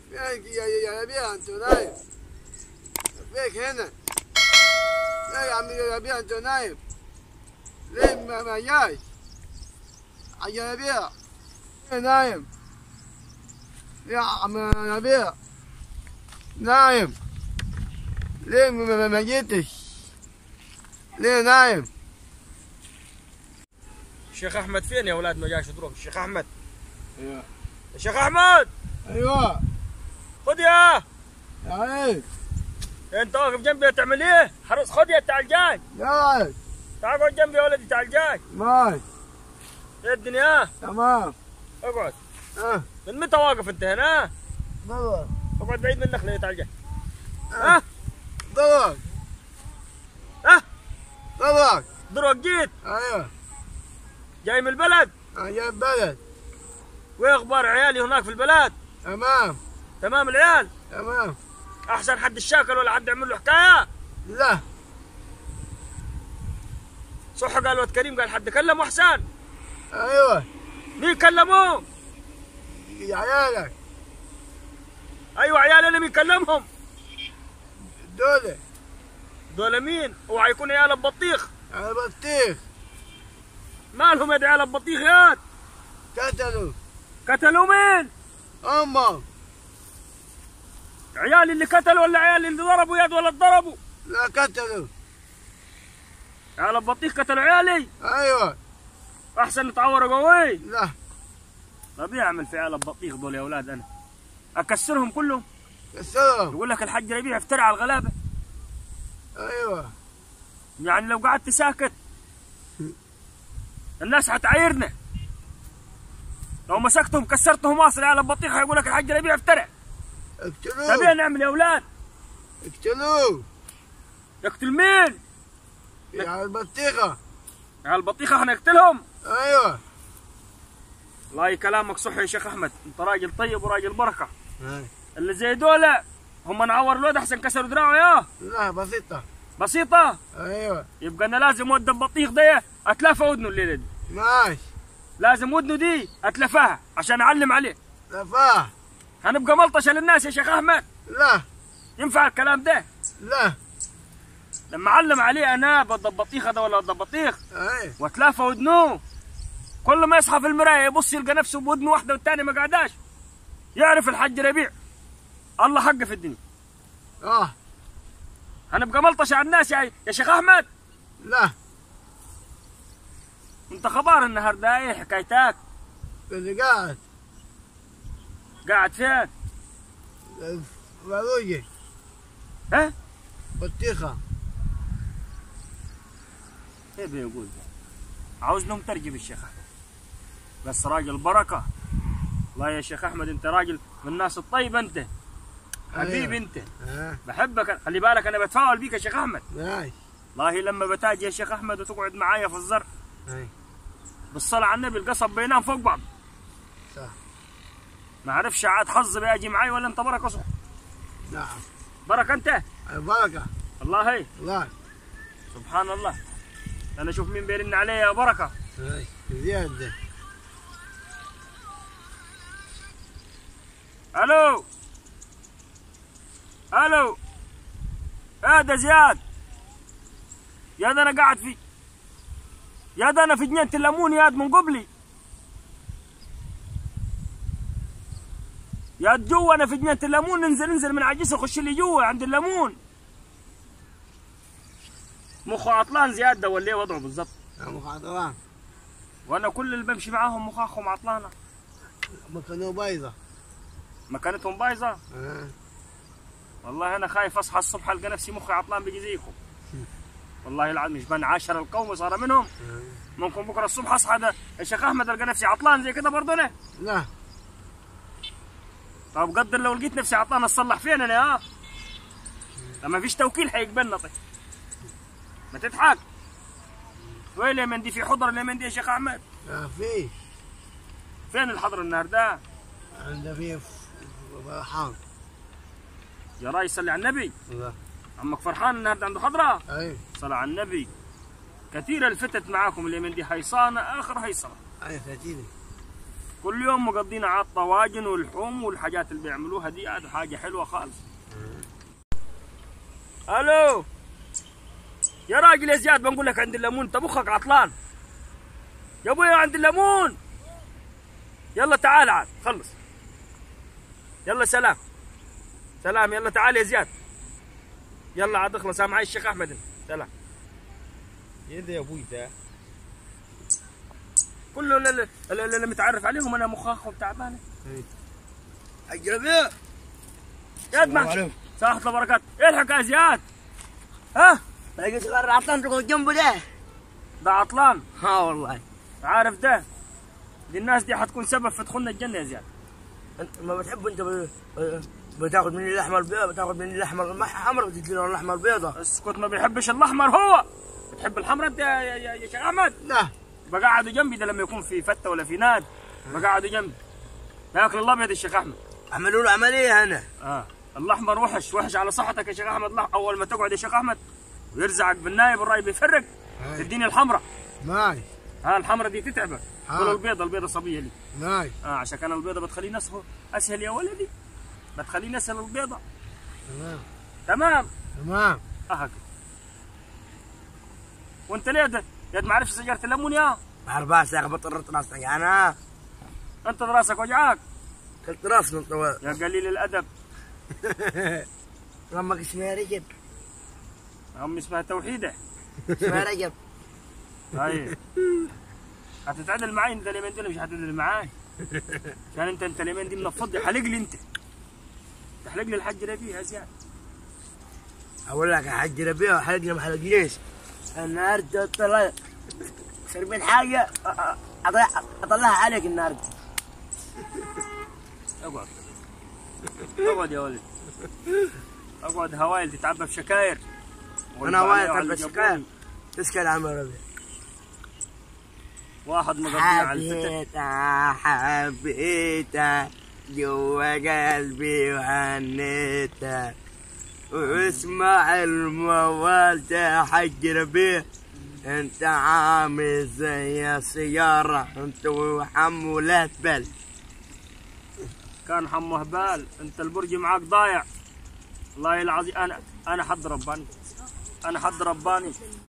يا يا يا ربيع انت نايم فيك هنا لا يا عم يا ربيع انت نايم ليه ما ما جاي يا ربيع ليه نايم يا عم ربيع نايم ليه ما- ما ما جيتش ليه نايم الشيخ احمد فين يا اولاد ما جاش يضرب الشيخ احمد ايوه يا شيخ احمد ايوه خد يا يا انت واقف جنبي تعمل ايه؟ حرص خد يا تعال جاي يا تعال اقعد جنبي يا ولدي تعال جاي ماي ايه الدنيا تمام اقعد اه من متى واقف انت هنا؟ ضرب اقعد بعيد من النخله تعال جاي ها؟ ضرب ها؟ ضرب دروك جيت ايوه جاي من البلد انا جاي بلد وايه اخبار عيالي هناك في البلد؟ تمام تمام العيال؟ تمام احسن حد الشاكل ولا حد عمل له حكايه؟ لا صح قال واد كريم قال حد كلمه احسن ايوه مين كلموه؟ يا عيالك ايوه عيال انا مين كلمهم؟ دول دول مين؟ اوعى يكون عيال بطيخ على بطيخ مالهم يا عيال بطيخ ياد؟ قتلوا قتلوا مين؟ امهم عيال اللي قتلوا ولا عيال اللي ضربوا يد ولا ضربوا؟ لا قتلوا عيال البطيخ قتلوا عيالي ايوه احسن نتعور قوي لا طب يعمل في عيال البطيخ دول يا اولاد انا اكسرهم كلهم كسرهم يقول لك الحاج ربيع افترى على الغلابه ايوه يعني لو قعدت ساكت الناس حتعايرنا لو مسكتهم كسرتهم واصل عيال البطيخ هيقول لك الحاج ربيع افترى طب ايه اقتلوه نعمل يا اولاد اقتلوه يقتل مين يا البطيخه عيال البطيخه حنقتلهم ايوه والله كلامك صح يا شيخ احمد انت راجل طيب وراجل بركه هاي. اللي زي دول هم نعور الواد احسن كسروا دراعه ياه لا بسيطه بسيطه ايوه يبقى انا لازم ود البطيخ ده اتلافى ودنه الليله دي ماشي لازم ودنه دي اتلفاها عشان اعلم عليه لفاه هنبقى ملطشه للناس يا شيخ احمد لا ينفع الكلام ده لا لما اعلم عليه انا بد البطيخ هذا ولا ود البطيخ اي واتلافى ودنه كل ما يصحى في المرايه يبص يلقى نفسه بودنه واحده والثانيه ما قعداش يعرف الحج ربيع الله حقه في الدنيا اه هنبقى ملطشه على الناس يا يا شيخ احمد لا انت خبار النهارده ايه حكايتك اللي قاعد قاعد فين فاروجي ها بطيخه ايه بيقول ده عاوز لهم ترجم الشيخ احمد بس راجل بركه والله يا شيخ احمد انت راجل من الناس الطيبه انت حبيبي انت اه بحبك خلي بالك انا بتفاعل بيك يا شيخ احمد ماشي والله لما بتاجي يا شيخ احمد وتقعد معايا في الزرع اي بالصلاه على النبي القصب بينام فوق بعض صح ما اعرفش عاد حظ بيجي معاي ولا انت بركه صح نعم بركه انت البركه والله هي الله سبحان الله انا اشوف مين بيرن علي يا بركه اي زياده الو الو هذا زياد يا ده انا قاعد في يا ده انا في جنينه الليمون يا من قبلي يا جوا انا في جنينه الليمون ننزل ننزل من على الجسر خش لي جوا عند الليمون مخه عطلان زياد ده ولا ايه وضعه بالضبط يا مخاطران وانا كل اللي بمشي معاهم مخاخهم عطلانه مكانه بايظه مكانتهم بايظه اه والله انا خايف اصحى الصبح القى نفسي مخي عطلان بيجي زيكم والله العظيم مش بان عاشر القوم صار منهم آه. ممكن بكره الصبح اصحى ده يا شيخ احمد القى نفسي عطلان زي كده برضه انا لا طب قدر لو لقيت نفسي عطلان اصلح فين انا ها لما فيش توكيل حيقبلنا طيب ما تضحك وين اليمن دي في حضر اليمن دي يا شيخ احمد آه، في فين الحضر النهارده عند في فرحان يا راي صلي على النبي الله عمك فرحان النهارده عنده حضره اي صلى على النبي كثير الفتت معاكم اليمن دي هيصانه اخر هيصانه اي فتيلي كل يوم مقضينا على الطواجن واللحوم والحاجات اللي بيعملوها دي هذا حاجه حلوه خالص الو يا راجل يا زياد بنقول لك عند الليمون انت مخك عطلان يا ابويا عند الليمون يلا تعال عاد خلص يلا سلام سلام يلا تعال يا زياد يلا عاد اخلص أنا معي الشيخ احمد سلام ايه ده يا ابوي ده كله اللي, اللي, اللي متعرف عليهم انا مخاخهم تعبانه حق ربيع زياد ما صح الله بركات ايه الحكايه زياد ها باقي صغار عطان تقعد جنبه ده ده عطلان ها والله عارف ده دي الناس دي حتكون سبب في دخولنا الجنه يا زياد انت ما بتحب انت ب- ب- بتاخذ مني اللحمه البيضاء بتاخذ مني اللحمه الحمراء بتدينا اللحمه البيضاء اسكت ما بيحبش الاحمر هو بتحب الحمراء انت يا, يا, يا, يا شيخ احمد لا بقعدوا جنبي ده لما يكون في فته ولا في ناد بقعدوا جنبي ياكل الابيض الشيخ احمد عملوا له عمليه هنا اه الاحمر وحش وحش على صحتك يا شيخ احمد لا اول ما تقعد يا شيخ احمد ويرزعك بالنايب الراي بيفرق هاي. تديني الحمراء ماي ها الحمراء دي تتعبك ها. كل البيضه البيضه صبيه لي ماي اه عشان كان البيضه بتخليني اسهل اسهل يا ولدي بتخليني اسهل البيضه تمام تمام تمام اه كده. وانت ليه ده يا ما عرفش شجره الليمون يا عرباس يا اخي بطرت راسك انا انت راسك وجعك كلت راس من طوال يا قليل الادب امك اسمها رجب امي اسمها توحيده اسمها رجب طيب هتتعدل معي انت اليمين دول مش هتتعدل معاي عشان انت انت اليمين دي منفضي حلق لي انت تحلق لي الحج ربيع يا زياد اقول لك يا حاج ربيع حلقنا ما حلقنيش النهارده طلع شربين حاجه أ- أ- أطلع- اطلعها عليك النهارده اقعد اقعد يا ولد اقعد هوايل تتعبى بشكاير انا وايد والبعلية تحب وعلى الشكاير الجبوني. تسكت عم ربيع واحد مقضي على الفتة حبيتها حبيتها جوا قلبي وهنيتها واسمع الموال يا حج ربيع انت عامل زي السيارة انت وحمولات بل كان حمو هبال انت البرج معاك ضايع والله العظيم انا انا حد رباني انا حد رباني